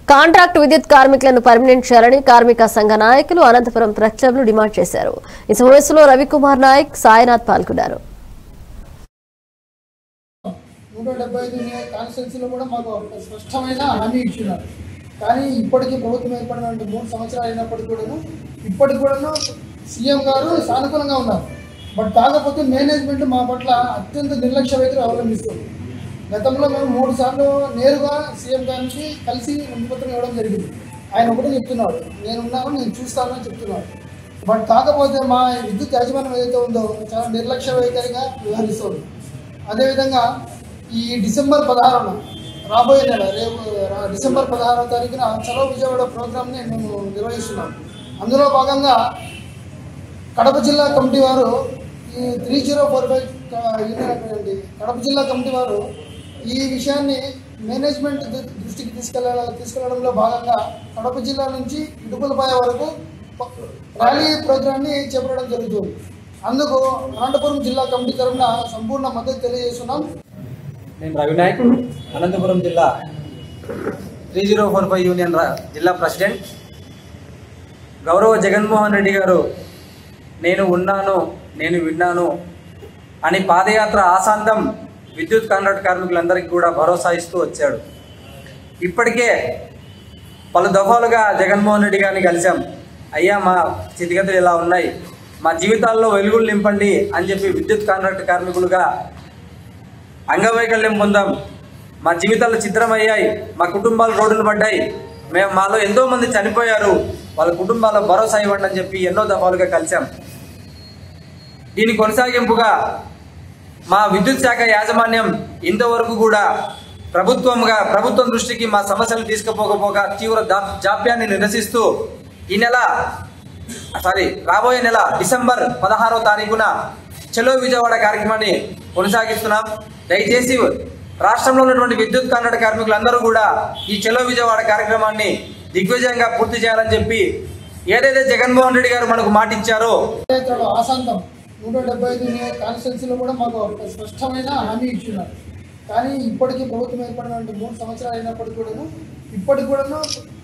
contract విద్యుత్ కార్మికులను permanent చేయాలని కార్మిక సంఘ నాయకులు అనంతపురం ప్రెస్ క్లబ్ లో డిమాండ్ చేశారు ఈ సమావేశంలో రవికుమార్ నాయక్ సాయినాథ్ పాల్గొన్నారు నూట డెబ్బై ఐదు కాన్స్టిట్యున్సీలో కూడా మాకు ఒక స్పష్టమైన హామీ ఇచ్చినారు కానీ ఇప్పటికీ ప్రభుత్వం ఏర్పడిన మూడు సంవత్సరాలు అయినప్పటికీ కూడాను ఇప్పటికి కూడాను సీఎం గారు సానుకూలంగా ఉన్నారు బట్ కాకపోతే మేనేజ్మెంట్ మా పట్ల అత్యంత నిర్లక్ష్య వైఖరి అవలంబిస్తుంది గతంలో మేము మూడు సార్లు నేరుగా సీఎం గారికి కలిసి వినతిపత్రం ఇవ్వడం జరిగింది ఆయన ఒకటే చెప్తున్నాడు నేను ఉన్నాను నేను చూస్తాను అని చెప్తున్నాడు బట్ కాకపోతే మా విద్యుత్ యాజమాన్యం ఏదైతే ఉందో చాలా నిర్లక్ష్య వైఖరిగా వ్యవహరిస్తుంది అదేవిధంగా ఈ డిసెంబర్ పదహారున రాబోయే నెల రేపు రా- డిసెంబర్ పదహారవ తారీఖున చలో విజయవాడ ప్రోగ్రామ్ని మేము నిర్వహిస్తున్నాం అందులో భాగంగా కడప జిల్లా కమిటీ వారు ఈ త్రీ జీరో ఫోర్ ఫైవ్ అండి కడప జిల్లా కమిటీ వారు ఈ విషయాన్ని మేనేజ్మెంట్ దృ- దృష్టికి తీసుకెళ్ళ తీసుకెళ్లడంలో భాగంగా కడప జిల్లా నుంచి ఇడుపులపాయ వరకు ప- ర్యాలీ ప్రోగ్రామ్ని చేపట్టడం జరుగుతుంది అందుకు అనంతపురం జిల్లా కమిటీ తరఫున సంపూర్ణ మద్దతు తెలియజేస్తున్నాం నేను రవినాయక్ అనంతపురం జిల్లా three zero four five union రా- జిల్లా ప్రెసిడెంట్ గౌరవ జగన్మోహన్ రెడ్డి గారు నేను ఉన్నాను నేను విన్నాను అని పాదయాత్ర ఆశాంతం విద్యుత్ కాంట్రాక్ట్ కార్మికులందరికీ కూడా భరోసా ఇస్తూ వచ్చాడు ఇప్పటికే పలు దఫాలుగా జగన్మోహన్ రెడ్డి గారిని కలిశాం అయ్యా మా స్థితిగతులు ఇలా ఉన్నాయి మా జీవితాల్లో వెలుగులు నింపండి అని చెప్పి విద్యుత్ కాంట్రాక్ట్ కార్మికులుగా అంగవైకల్యం పొందాం మా జీవితాలు చిత్రమయ్యాయి మా కుటుంబాలు రోడ్డున పడ్డాయి మేము మాలో ఎంతో మంది చనిపోయారు వాళ్ళ కుటుంబాల భరోసా ఇవ్వండి అని చెప్పి ఎన్నో దఫాలుగా కలిశాం దీని కొనసాగింపుగా మా విద్యుత్ శాఖ యాజమాన్యం ఇంతవరకు కూడా ప్రభుత్వంగా ప్రభుత్వం దృష్టికి మా సమస్యలు తీసుకుపోకపోగా తీవ్ర దా- జాప్యాన్ని నిరసిస్తూ ఈ నెల సారీ రాబోయే నెల డిసెంబర్ పదహారో తారీఖున చలో విజయవాడ కార్యక్రమాన్ని కొనసాగిస్తున్నాం దయచేసి రాష్ట్రంలో ఉన్నటువంటి విద్యుత్ కాంట్రాక్ట్ కార్మికులందరూ కూడా ఈ చలో విజయవాడ కార్యక్రమాన్ని దిగ్విజయంగా పూర్తి చేయాలని చెప్పి ఏదైతే జగన్మోహన్ రెడ్డి గారు మనకు మాటిచ్చారో పాదయాత్రలో ఆశాంతం నూట డెబ్బై ఐదు కాన్స్టిట్యున్సీలో కూడా మాకు ఒక స్పష్టమైన హామీ ఇచ్చినారు కానీ ఇప్పటికీ ప్రభుత్వం ఏర్పడిన మూడు సంవత్సరాలు అయినప్పటికీ కూడాను ఇప్పటికి కూడాను